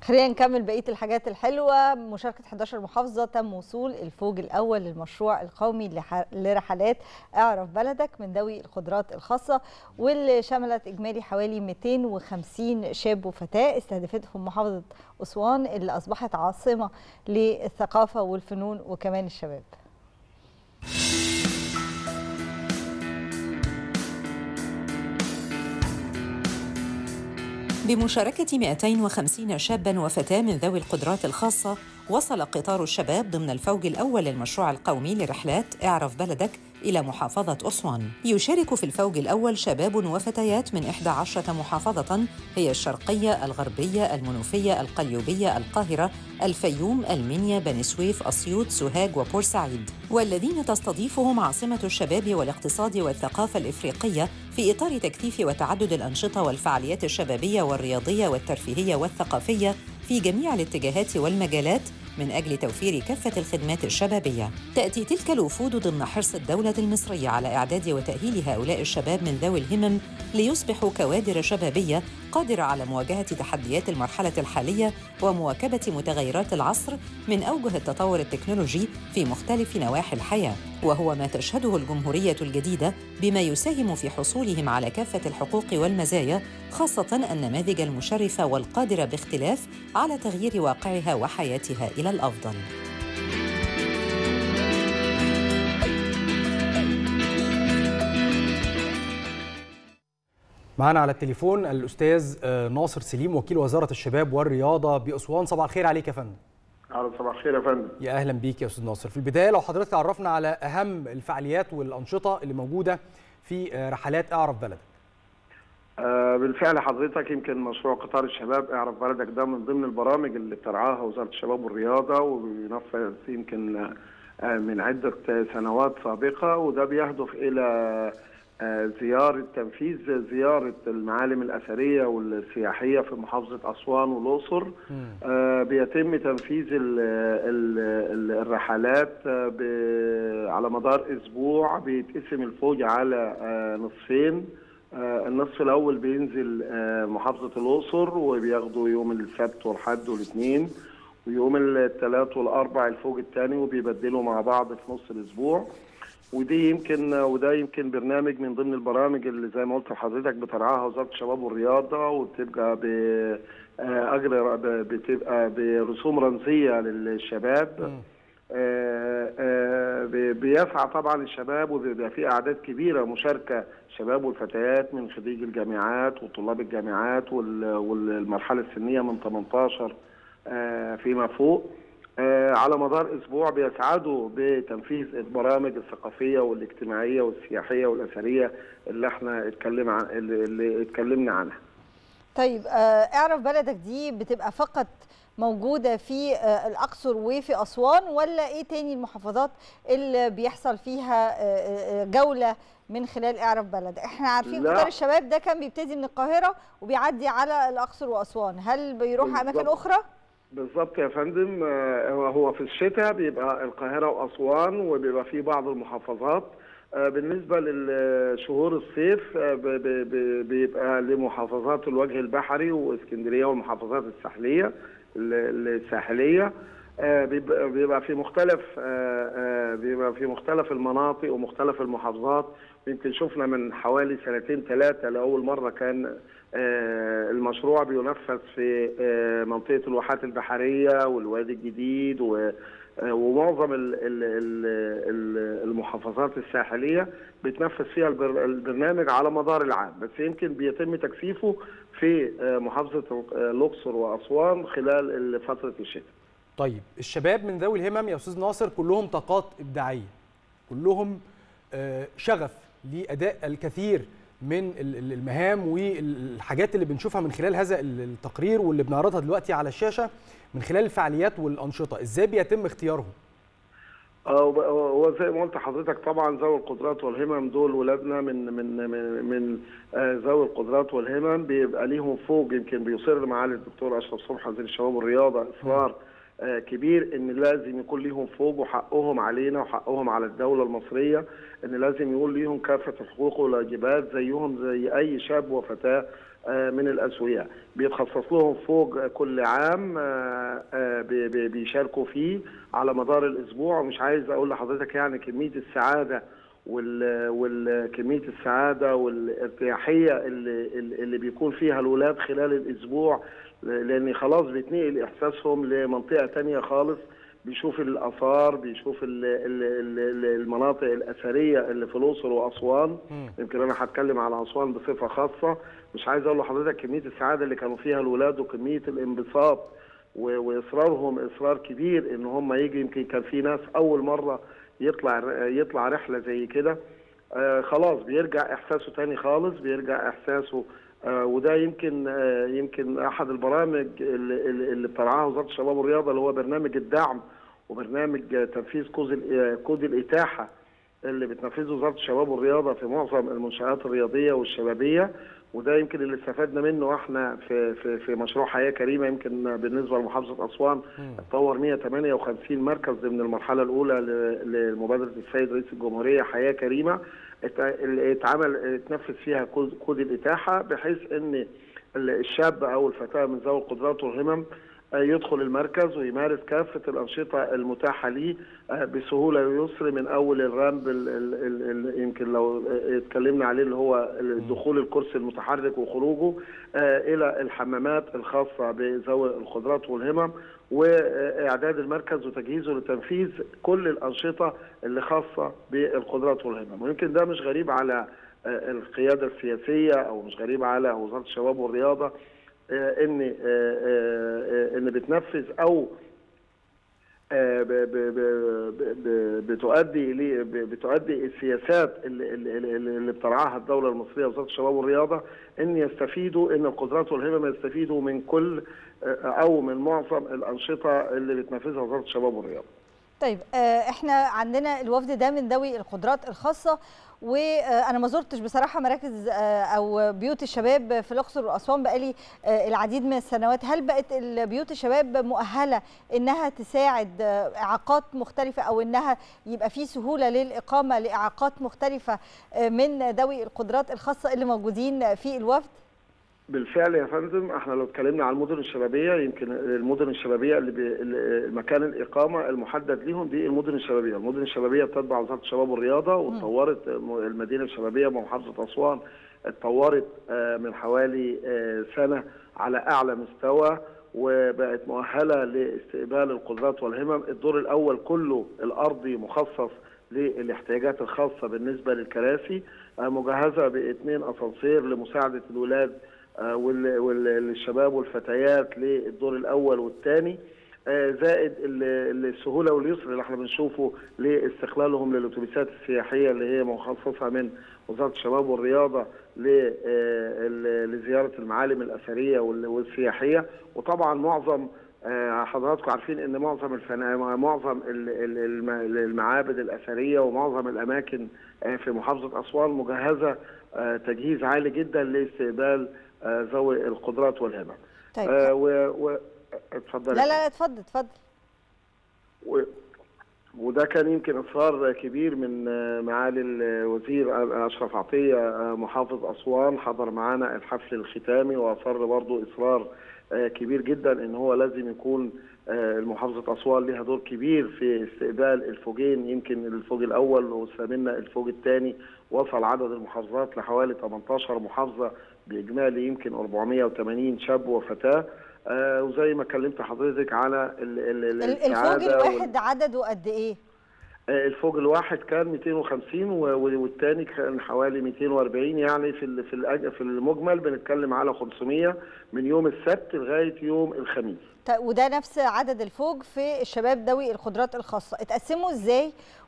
خلينا نكمل بقيه الحاجات الحلوه مشاركه 11 محافظه تم وصول الفوج الاول للمشروع القومي لرحلات اعرف بلدك من ذوي القدرات الخاصه واللي شملت اجمالي حوالي 250 شاب وفتاه استهدفتهم محافظه اسوان اللي اصبحت عاصمه للثقافه والفنون وكمان الشباب بمشاركة 250 شابا وفتاة من ذوي القدرات الخاصة وصل قطار الشباب ضمن الفوج الأول للمشروع القومي لرحلات اعرف بلدك إلى محافظة أسوان يشارك في الفوج الأول شباب وفتيات من 11 محافظة هي الشرقية، الغربية، المنوفية، القليوبية، القاهرة، الفيوم، المنيا، بني سويف، أسيوط، سوهاج وبورسعيد والذين تستضيفهم عاصمة الشباب والاقتصاد والثقافة الإفريقية في إطار تكثيف وتعدد الأنشطة والفعاليات الشبابية والرياضية والترفيهية والثقافية في جميع الاتجاهات والمجالات من أجل توفير كافة الخدمات الشبابية. تأتي تلك الوفود ضمن حرص الدولة المصرية على إعداد وتأهيل هؤلاء الشباب من ذوي الهمم ليصبحوا كوادر شبابية قادرة على مواجهة تحديات المرحلة الحالية ومواكبة متغيرات العصر من أوجه التطور التكنولوجي في مختلف نواحي الحياة، وهو ما تشهده الجمهورية الجديدة بما يساهم في حصولهم على كافة الحقوق والمزايا، خاصة النماذج المشرفة والقادرة باختلاف على تغيير واقعها وحياتها إلى الأفضل. معنا على التليفون الاستاذ ناصر سليم وكيل وزاره الشباب والرياضه باسوان صباح الخير عليك يا فندم على صباح الخير يا فندم يا اهلا بيك يا استاذ ناصر في البدايه لو حضرتك عرفنا على اهم الفعاليات والانشطه اللي موجوده في رحلات اعرف بلدك آه بالفعل حضرتك يمكن مشروع قطار الشباب اعرف بلدك ده من ضمن البرامج اللي بترعاها وزاره الشباب والرياضه وبينفذ يمكن آه من عده سنوات سابقه وده بيهدف الى زيارة تنفيذ زيارة المعالم الأثرية والسياحية في محافظة أسوان والأقصر آه بيتم تنفيذ ال ال ال الرحلات آه على مدار أسبوع بيتقسم الفوج على آه نصفين النصف الأول بينزل محافظة الأقصر وبياخدوا يوم السبت والحد والاثنين ويوم الثلاث والأربع الفوج الثاني وبيبدلوا مع بعض في نص الأسبوع ودي يمكن وده يمكن برنامج من ضمن البرامج اللي زي ما قلت لحضرتك بترعاها وزاره الشباب والرياضه وبتبقى باجر بتبقى برسوم رمزيه للشباب بيسعى طبعا الشباب وبيبقى في اعداد كبيره مشاركه شباب والفتيات من خريج الجامعات وطلاب الجامعات والمرحله السنيه من 18 فيما فوق على مدار اسبوع بيسعدوا بتنفيذ البرامج الثقافيه والاجتماعيه والسياحيه والاثريه اللي احنا اتكلم عن اللي اتكلمنا عنها. طيب اعرف بلدك دي بتبقى فقط موجوده في الاقصر وفي اسوان ولا ايه تاني المحافظات اللي بيحصل فيها جوله من خلال اعرف بلد احنا عارفين قطار الشباب ده كان بيبتدي من القاهره وبيعدي على الاقصر واسوان هل بيروح اماكن اخرى بالظبط يا فندم هو في الشتاء بيبقى القاهره واسوان وبيبقى في بعض المحافظات بالنسبه لشهور الصيف بيبقى لمحافظات الوجه البحري واسكندريه والمحافظات الساحليه الساحليه بيبقى في مختلف بيبقى في مختلف المناطق ومختلف المحافظات يمكن شفنا من حوالي سنتين ثلاثه لاول مره كان المشروع بينفذ في منطقه الواحات البحريه والوادي الجديد ومعظم المحافظات الساحليه بيتنفذ فيها البرنامج على مدار العام بس يمكن بيتم تكثيفه في محافظه الاقصر واسوان خلال فتره الشتاء. طيب الشباب من ذوي الهمم يا استاذ ناصر كلهم طاقات ابداعيه كلهم شغف لاداء الكثير من المهام والحاجات اللي بنشوفها من خلال هذا التقرير واللي بنعرضها دلوقتي على الشاشه من خلال الفعاليات والانشطه ازاي بيتم اختيارهم هو زي ما قلت حضرتك طبعا ذوي القدرات والهمم دول ولادنا من من من من ذوي القدرات والهمم بيبقى ليهم فوق يمكن بيصر معالي الدكتور اشرف صبحي وزير الشباب والرياضه اصرار كبير ان لازم يكون ليهم فوق وحقهم علينا وحقهم على الدوله المصريه ان لازم يكون ليهم كافه الحقوق والواجبات زيهم زي اي شاب وفتاه من الاسوياء بيتخصص لهم فوق كل عام بيشاركوا فيه على مدار الاسبوع ومش عايز اقول لحضرتك يعني كميه السعاده والكميه السعاده والارتياحيه اللي اللي بيكون فيها الاولاد خلال الاسبوع لان خلاص بيتنقل احساسهم لمنطقه ثانيه خالص بيشوف الاثار بيشوف المناطق الاثريه اللي في الاقصر واسوان يمكن انا هتكلم على اسوان بصفه خاصه مش عايز اقول لحضرتك كميه السعاده اللي كانوا فيها الولاد وكميه الانبساط واصرارهم اصرار كبير ان هم يجي يمكن كان في ناس اول مره يطلع يطلع رحله زي كده آه خلاص بيرجع احساسه تاني خالص بيرجع احساسه آه وده يمكن آه يمكن احد البرامج اللي, اللي بترعاها وزاره الشباب والرياضه اللي هو برنامج الدعم وبرنامج تنفيذ كود كود الاتاحه اللي بتنفذه وزاره الشباب والرياضه في معظم المنشات الرياضيه والشبابيه وده يمكن اللي استفدنا منه احنا في في في مشروع حياه كريمه يمكن بالنسبه لمحافظه اسوان اتطور 158 مركز ضمن المرحله الاولى لمبادره السيد رئيس الجمهوريه حياه كريمه اتعمل اتنفذ فيها كود الاتاحه بحيث ان الشاب او الفتاه من ذوي القدرات والهمم يدخل المركز ويمارس كافة الأنشطة المتاحة ليه بسهولة ويسر من أول الرامب ال ال ال يمكن لو اتكلمنا عليه اللي هو دخول الكرسي المتحرك وخروجه إلى الحمامات الخاصة بذوي القدرات والهمم وإعداد المركز وتجهيزه لتنفيذ كل الأنشطة اللي خاصة بالقدرات والهمم ويمكن ده مش غريب على القيادة السياسية أو مش غريب على وزارة الشباب والرياضة ان ان بتنفذ او بتؤدي بتؤدي السياسات اللي, اللي بترعاها الدوله المصريه وزاره الشباب والرياضه ان يستفيدوا ان القدرات والهمم يستفيدوا من كل او من معظم الانشطه اللي بتنفذها وزاره الشباب والرياضه. طيب احنا عندنا الوفد ده من ذوي القدرات الخاصه وانا ما زرتش بصراحه مراكز او بيوت الشباب في الاقصر واسوان بقالي العديد من السنوات هل بقت بيوت الشباب مؤهله انها تساعد اعاقات مختلفه او انها يبقى في سهوله للاقامه لاعاقات مختلفه من ذوي القدرات الخاصه اللي موجودين في الوفد بالفعل يا فندم احنا لو اتكلمنا على المدن الشبابيه يمكن المدن الشبابيه اللي, اللي مكان الاقامه المحدد ليهم دي المدن الشبابيه، المدن الشبابيه بتتبع وزاره الشباب والرياضه واتطورت المدينه الشبابيه بمحافظه اسوان اتطورت من حوالي سنه على اعلى مستوى وبقت مؤهله لاستقبال القدرات والهمم، الدور الاول كله الارضي مخصص للاحتياجات الخاصه بالنسبه للكراسي مجهزه باثنين اسانسير لمساعده الولاد والشباب والفتيات للدور الاول والثاني زائد السهوله واليسر اللي احنا بنشوفه لاستقلالهم للاتوبيسات السياحيه اللي هي مخصصه من وزاره الشباب والرياضه لزياره المعالم الاثريه والسياحيه وطبعا معظم حضراتكم عارفين ان معظم الفنا... معظم المعابد الاثريه ومعظم الاماكن في محافظه اسوان مجهزه تجهيز عالي جدا لاستقبال ذوي القدرات والهمم. طيب آه و... و... اتفضل لا لا اتفضل اتفضل و... وده كان يمكن اصرار كبير من معالي الوزير اشرف عطيه محافظ اسوان حضر معانا الحفل الختامي واصر برضه اصرار كبير جدا ان هو لازم يكون المحافظه اسوان لها دور كبير في استقبال الفوجين يمكن الفوج الاول واستقبلنا الفوج الثاني وصل عدد المحافظات لحوالي 18 محافظه باجمالي يمكن 480 شاب وفتاه آه وزي ما كلمت حضرتك على ال ال الفوج الواحد عدده قد ايه؟ آه الفوج الواحد كان 250 والثاني كان حوالي 240 يعني في في في المجمل بنتكلم على 500 من يوم السبت لغايه يوم الخميس. وده نفس عدد الفوج في الشباب ذوي القدرات الخاصه، اتقسموا ازاي؟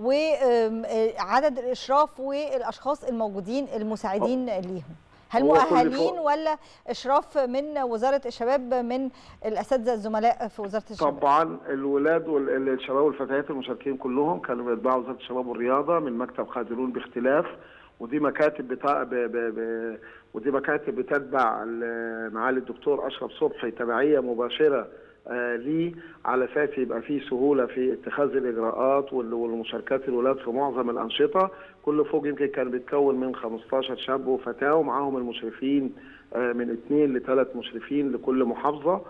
وعدد الاشراف والاشخاص الموجودين المساعدين ليهم. هل مؤهلين ولا اشراف من وزاره الشباب من الاساتذه الزملاء في وزاره الشباب؟ طبعا الولاد والشباب والفتيات المشاركين كلهم كانوا بيتبعوا وزاره الشباب والرياضه من مكتب قادرون باختلاف ودي مكاتب بتا... ب... ب... ب... ودي مكاتب بتتبع معالي الدكتور اشرف صبحي تبعيه مباشره ليه على اساس يبقى فيه سهوله في اتخاذ الاجراءات والمشاركات الولاد في معظم الانشطه كل فوج يمكن كان بيتكون من 15 شاب وفتاه ومعاهم المشرفين من اثنين لثلاث مشرفين لكل محافظه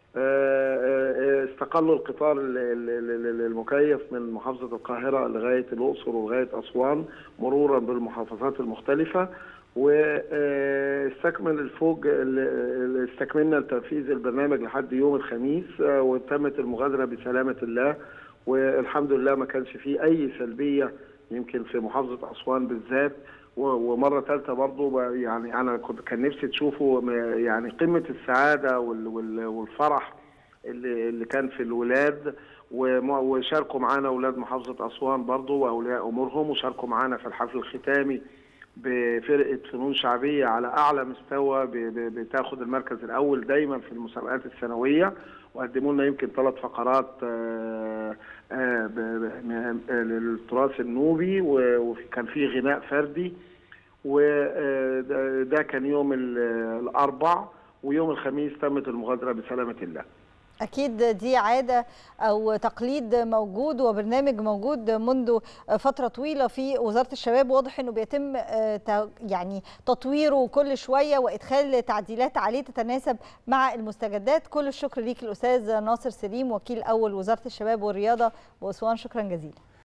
استقلوا القطار المكيف من محافظه القاهره لغايه الاقصر ولغايه اسوان مرورا بالمحافظات المختلفه واستكمل الفوج استكملنا تنفيذ البرنامج لحد يوم الخميس وتمت المغادره بسلامه الله والحمد لله ما كانش فيه اي سلبيه يمكن في محافظه اسوان بالذات ومره ثالثه برضه يعني انا كنت كان نفسي تشوفوا يعني قمه السعاده والفرح اللي اللي كان في الولاد وشاركوا معانا اولاد محافظه اسوان برضه واولياء امورهم وشاركوا معانا في الحفل الختامي بفرقه فنون شعبيه على اعلى مستوى بتاخد المركز الاول دايما في المسابقات السنويه وقدموا لنا يمكن ثلاث فقرات للتراث النوبي وكان في غناء فردي وده كان يوم الاربع ويوم الخميس تمت المغادره بسلامه الله أكيد دي عادة أو تقليد موجود وبرنامج موجود منذ فترة طويلة في وزارة الشباب واضح أنه بيتم يعني تطويره كل شوية وإدخال تعديلات عليه تتناسب مع المستجدات كل الشكر ليك الأستاذ ناصر سليم وكيل أول وزارة الشباب والرياضة بأسوان شكرا جزيلا